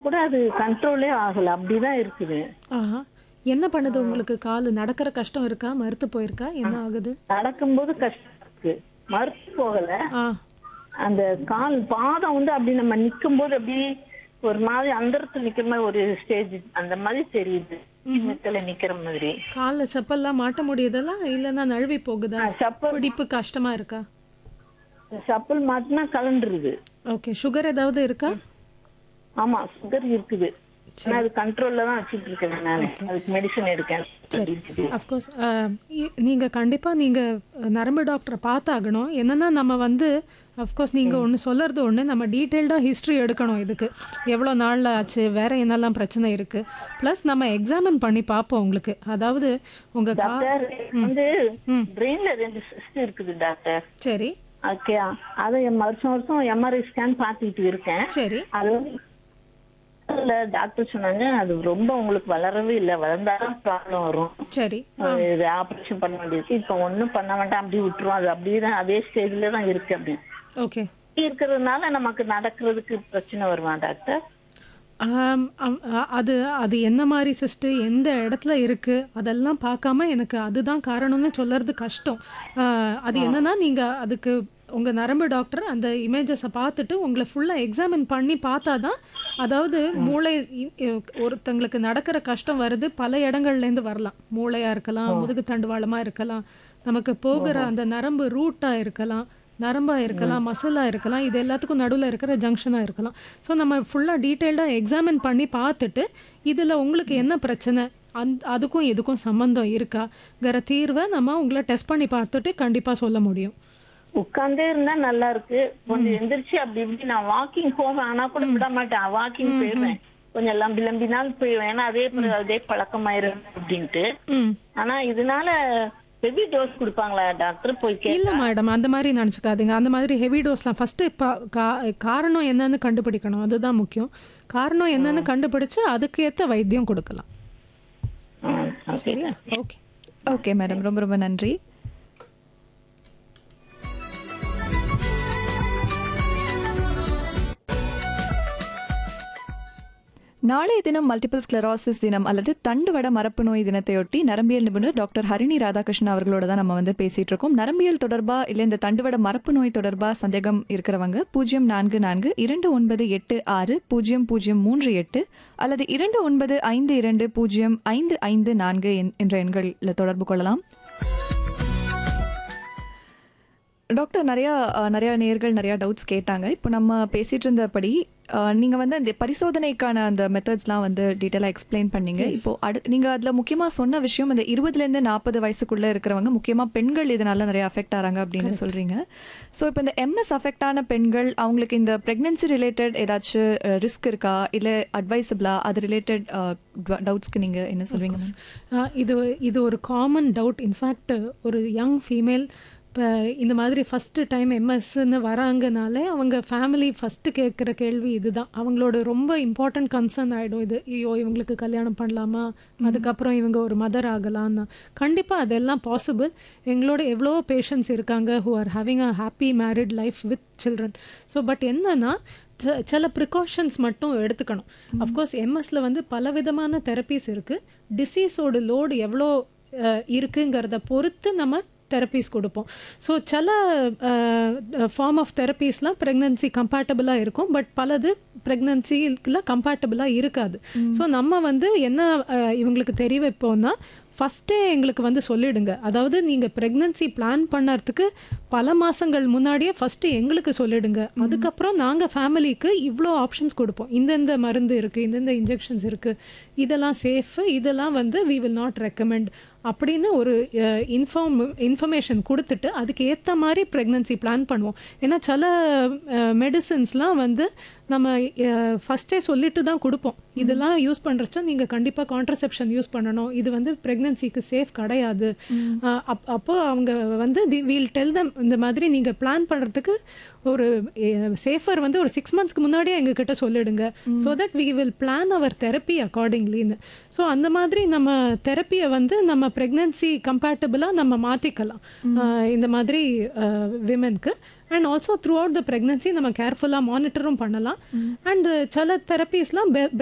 கூட அது கண்ட்ரோலே ஆகல அப்படிதான் இருக்குது ஆஹா என்ன பண்ணுது உங்களுக்கு கால் நடக்கிற கஷ்டம் இருக்கா மறுத்து போயிருக்கா என்ன ஆகுது நடக்கும்போது கஷ்டம் இருக்கு மறுத்து போகல ஆ அந்த கால் பாதம் வந்து அப்படி நம்ம நிக்கும் போது அப்படி ஒரு மாதிரி அந்தரத்துல நிக்கிற மாதிரி ஒரு ஸ்டேஜ் அந்த மாதிரி தெரியுது மெத்தல நிக்கிற மாதிரி காலில் செப்பல்லாம் மாட்ட முடியுதா இல்லைன்னா நழுவி போகுதா சப்பல் பிடிப்பு கஷ்டமா இருக்கா சப்பல் மாட்டினா கலண்டுருது ஓகே சுகர் ஏதாவது இருக்கா ஆமா சுகர் இருக்குது ஆனா அது கண்ட்ரோல்ல தான் வச்சுட்டு இருக்கேன் நான் அதுக்கு மெடிசன் எடுக்கேன் இருக்குது. அஃப்கோர்ஸ் நீங்கள் கண்டிப்பாக நீங்கள் நரம்பு டாக்டரை பார்த்தாகணும் என்னன்னா நம்ம வந்து அஃப்கோர்ஸ் நீங்கள் ஒன்று சொல்கிறது ஒன்று நம்ம டீட்டெயில்டாக ஹிஸ்ட்ரி எடுக்கணும் இதுக்கு எவ்வளோ நாளில் ஆச்சு வேற என்னெல்லாம் பிரச்சனை இருக்குது ப்ளஸ் நம்ம எக்ஸாமின் பண்ணி பார்ப்போம் உங்களுக்கு அதாவது உங்கள் கா டாக்டர் வந்து பிரெயின்ல ரெண்டு சிஸ்ட் இருக்குது டாக்டர் சரி ஓகே அதை வருஷம் வருஷம் எம்ஆர்ஐ ஸ்கேன் பார்த்துட்டு இருக்கேன் சரி அது வந்து இல்ல டாக்டர் சொன்னாங்க அது ரொம்ப உங்களுக்கு வளரவே இல்ல வளர்ந்தாலும் ப்ராப்ளம் வரும் சரி அது இது ஆபரேஷன் பண்ண வேண்டியது இப்ப ஒண்ணும் பண்ண வேண்டாம் அப்படி விட்டுரும் அது அப்படியே தான் அதே ஸ்டேஜ்ல தான் இருக்கு அப்படின்னு ஓகே இப்படி இருக்கிறதுனால நமக்கு நடக்கிறதுக்கு பிரச்சனை வருமா டாக்டர் ஆம், அம்- அ- அது அது என்ன மாதிரி சிஸ்ட்டு எந்த இடத்துல இருக்குது அதெல்லாம் பார்க்காம எனக்கு அதுதான் காரணம்னு சொல்லறது கஷ்டம் ஆ, அது என்னன்னா நீங்கள் அதுக்கு உங்கள் நரம்பு டாக்டர் அந்த இமேஜஸை பார்த்துட்டு உங்களை ஃபுல்லாக எக்ஸாமின் பண்ணி பார்த்தா தான் அதாவது மூளை இ- இ- ஒருத்தங்களுக்கு நடக்கிற கஷ்டம் வருது பல இடங்கள்லேருந்து வரலாம் மூளையாக இருக்கலாம் முதுகு தண்டுவாளமாக இருக்கலாம் நமக்கு போகிற அந்த நரம்பு ரூட்டாக இருக்கலாம் நரம்பாக இருக்கலாம் மசிலாக இருக்கலாம் இது எல்லாத்துக்கும் நடுவில் இருக்கிற ஜங்ஷனாக இருக்கலாம் ஸோ நம்ம ஃபுல்லாக டீட்டெயில்டாக எக்ஸாமின் பண்ணி பார்த்துட்டு இதில் உங்களுக்கு என்ன பிரச்சனை அந் அதுக்கும் இதுக்கும் சம்மந்தம் இருக்காங்கிற தீர்வை நம்ம உங்களை டெஸ்ட் பண்ணி பார்த்துட்டு கண்டிப்பாக சொல்ல முடியும் உட்கார்ந்தே இருந்தா நல்லா இருக்கு கொஞ்சம் எந்திரிச்சு அப்படி இப்படி நான் வாக்கிங் போவேன் ஆனா கூட விட மாட்டேன் வாக்கிங் போயிடுவேன் கொஞ்சம் லம்பி லம்பினால் போயிடுவேன் ஏன்னா அதே ப- அதே பழக்கமாயிரும் அப்படின்ட்டு ம் ஆனா இதனால ஹெவி டோஸ் கொடுப்பாங்களா டாக்டர் போய் கே இல்லை மேடம் அந்த மாதிரி நினச்சிக்காதீங்க அந்த மாதிரி ஹெவி டோஸ்லாம் ஃபஸ்ட்டு இப்போ கா காரணம் என்னன்னு கண்டுபிடிக்கணும் அதுதான் முக்கியம் காரணம் என்னன்னு கண்டுபிடிச்சு அதுக்கு ஏற்ற வைத்தியம் கொடுக்கலாம் ஓகே சரியா ஓகே ஓகே மேடம் ரொம்ப ரொம்ப நன்றி நாளைய தினம் மல்டிபிள் ஸ்க்ளெரோசிஸ் தினம் அல்லது தண்டுவட மரப்பு நோய் தினத்தையொட்டி நரம்பியல் நிபுணர் டாக்டர் ஹரிணி ராதாகிருஷ்ணன் அவர்களோட தான் நம்ம வந்து பேசிட்டு இருக்கோம் நரம்பியல் தொடர்பா இல்லை இந்த தண்டுவட மரப்பு நோய் தொடர்பா சந்தேகம் இருக்கிறவங்க பூஜ்ஜியம் நான்கு நான்கு இரண்டு ஒன்பது எட்டு ஆறு பூஜ்ஜியம் பூஜ்ஜியம் மூன்று எட்டு அல்லது இரண்டு ஒன்பது ஐந்து இரண்டு பூஜ்ஜியம் ஐந்து ஐந்து நான்கு என்- என்ற எண்களில் தொடர்பு கொள்ளலாம் டாக்டர் நிறையா அஹ், நிறையா நேர்கள் நிறையா டவுட்ஸ் கேட்டாங்க இப்போ நம்ம பேசிட்டு இருந்தபடி அஹ், நீங்க வந்து அந்த பரிசோதனைக்கான அந்த மெத்தட்ஸ்லாம் வந்து டீட்டெயிலாக எக்ஸ்பிளைன் பண்ணீங்க இப்போ அடு நீங்க அதுல முக்கியமா சொன்ன விஷயம் இந்த இருபதுலேருந்து நாற்பது வயசுக்குள்ள இருக்கிறவங்க முக்கியமா பெண்கள் இதனால நிறைய அஃபெக்ட் ஆறாங்க அப்படின்னு சொல்றீங்க ஸோ இப்போ இந்த எம்எஸ் அஃபெக்ட் ஆன பெண்கள் அவங்களுக்கு இந்த ப்ரெக்னென்சி ரிலேட்டட் ஏதாச்சும் ரிஸ்க் இருக்கா இல்லை அட்வைசபிளா அது ரிலேட்டட் டவுட்ஸ்க்கு நீங்க என்ன சொல்வீங்க ஆ, இது இது ஒரு காமன் டவுட் இன்ஃபேக்ட் ஒரு யங் ஃபீமேல் இப்போ இந்த மாதிரி ஃபஸ்ட்டு டைம் எம்எஸ்ன்னு வராங்கனாலே அவங்க ஃபேமிலி ஃபஸ்ட்டு கேட்குற கேள்வி இதுதான் அவங்களோட ரொம்ப இம்பார்ட்டன்ட் கன்சர்ன் ஆகிடும் இது ஐயோ இவங்களுக்கு கல்யாணம் பண்ணலாமா அதுக்கப்புறம் இவங்க ஒரு மதர் ஆகலாம்னா கண்டிப்பாக அதெல்லாம் பாசிபிள் எங்களோட எவ்வளோ பேஷண்ட்ஸ் இருக்காங்க who are having a happy married life with children so but என்னன்னா ச- சில ப்ரிகாஷன்ஸ் மட்டும் எடுத்துக்கணும் அஃப்கோர்ஸ் எம்எஸ்ல வந்து பலவிதமான தெரப்பீஸ் இருக்குது டிசீஸோட லோடு எவ்வளோ அஹ், இருக்குங்கிறத பொறுத்து நம்ம தெரப்பீஸ் கொடுப்போம் ஸோ சில ஃபார்ம் ஆஃப் தெரப்பீஸ்லாம் ப்ரெக்னன்சி கம்பேட்டபிளாக இருக்கும் பட் பலது ப்ரெக்னன்சிக்குலாம் கம்பேட்டபிளாக இருக்காது ஸோ நம்ம வந்து என்ன அஹ், இவங்களுக்கு தெரிய வைப்போம்னா ஃபஸ்ட்டே எங்களுக்கு வந்து சொல்லிடுங்க அதாவது நீங்கள் ப்ரெக்னன்சி பிளான் பண்ணறதுக்கு பல மாதங்கள் முன்னாடியே ஃபஸ்ட்டு எங்களுக்கு சொல்லிடுங்க அதுக்கப்புறம் நாங்கள் ஃபேமிலிக்கு இவ்வளோ ஆப்ஷன்ஸ் கொடுப்போம் இந்தந்த மருந்து இருக்குது இந்தந்த இன்ஜெக்ஷன்ஸ் இருக்குது இதெல்லாம் சேஃபு இதெல்லாம் வந்து வி வில் நாட் ரெக்கமெண்ட் அப்படின்னு ஒரு இன்ஃபார்ம் இன்ஃபர்மேஷன் கொடுத்துட்டு அதுக்கு ஏற்ற மாதிரி ப்ரெக்னன்சி பிளான் பண்ணுவோம் ஏன்னா சில மெடிசின்ஸ்லாம் வந்து நம்ம ஃபஸ்ட்டே சொல்லிட்டு தான் கொடுப்போம் இதெல்லாம் யூஸ் பண்ணுறச்ச நீங்கள் கண்டிப்பாக கான்ட்ரசெப்ஷன் யூஸ் பண்ணணும் இது வந்து ப்ரெக்னன்சிக்கு சேஃப் கிடையாது அஹ் அப் அப்போ அவங்க வந்து வீல் டெல் தம் இந்த மாதிரி நீங்கள் பிளான் பண்ணுறதுக்கு ஒரு சேஃபர் வந்து ஒரு சிக்ஸ் மந்த்ஸ்க்கு முன்னாடியே எங்ககிட்ட சொல்லிடுங்க so that we will plan our therapy அக்கார்டிங்லின்னு ஸோ அந்த மாதிரி நம்ம தெரப்பியை வந்து நம்ம ப்ரெக்னன்சி கம்பேட்டபிளாக நம்ம மாற்றிக்கலாம் இந்த மாதிரி விமென்க்கு and also throughout the pregnancy நம்ம கேர்ஃபுல்லாக மானிட்டரும் பண்ணலாம் அண்ட் சில தெரப்பீஸ்லாம்